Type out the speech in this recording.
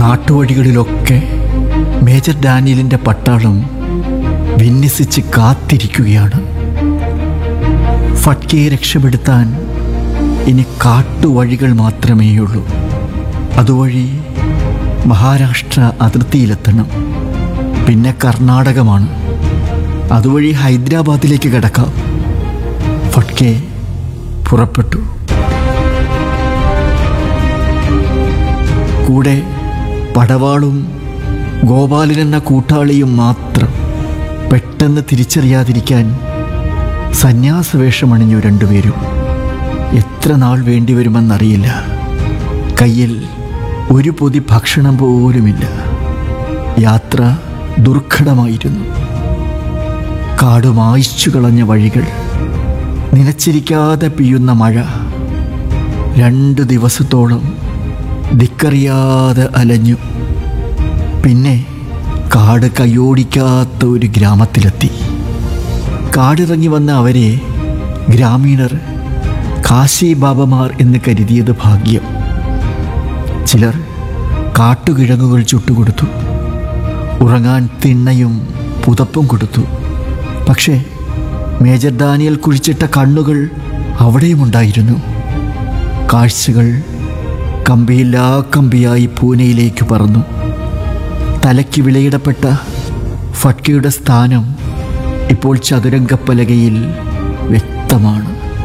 നാട്ടുവഴികളിലൊക്കെ major ഡാനിയലിൻ്റെ പട്ടാളം വിന്യസിച്ച് കാത്തിരിക്കുകയാണ് ഫട്കയെ രക്ഷപ്പെടുത്താൻ ഇനി കാട്ടുവഴികൾ മാത്രമേയുള്ളൂ അതുവഴി മഹാരാഷ്ട്ര അതിർത്തിയിലെത്തണം പിന്നെ കർണാടകമാണ് അതുവഴി ഹൈദരാബാദിലേക്ക് കിടക്കാം ഫട്കെ പുറപ്പെട്ടു കൂടെ പടവാളും ഗോപാലൻ എന്ന കൂട്ടാളിയും മാത്രം പെട്ടെന്ന് തിരിച്ചറിയാതിരിക്കാൻ സന്യാസവേഷമണിഞ്ഞു രണ്ടുപേരും എത്ര നാൾ വേണ്ടിവരുമെന്നറിയില്ല കയ്യിൽ ഒരു പൊതി ഭക്ഷണം പോലുമില്ല യാത്ര ദുർഘടമായിരുന്നു കാട് മായ്ച്ചു കളഞ്ഞ വഴികൾ നിലച്ചിരിക്കാതെ പെയ്യുന്ന മഴ രണ്ട് ദിവസത്തോളം ദിക്കറിയാതെ അലഞ്ഞു പിന്നെ കാട് കയ്യോടിക്കാത്ത ഒരു ഗ്രാമത്തിലെത്തി കാടിറങ്ങി വന്ന അവരെ ഗ്രാമീണർ കാശി ബാബമാർ എന്ന് കരുതിയത് ഭാഗ്യം ചിലർ കാട്ടുകിഴങ്ങുകൾ ചുട്ടുകൊടുത്തു ഉറങ്ങാൻ തിണ്ണയും പുതപ്പും കൊടുത്തു പക്ഷേ മേജർ ദാനിയൽ കുഴിച്ചിട്ട കണ്ണുകൾ അവിടെയുമുണ്ടായിരുന്നു കാഴ്ചകൾ കമ്പിയില്ലാ കമ്പിയായി പൂനെയിലേക്ക് പറന്നു തലയ്ക്ക് വിലയിടപ്പെട്ട ഫട്കയുടെ സ്ഥാനം ഇപ്പോൾ ചതുരംഗപ്പലകയിൽ വ്യക്തമാണ്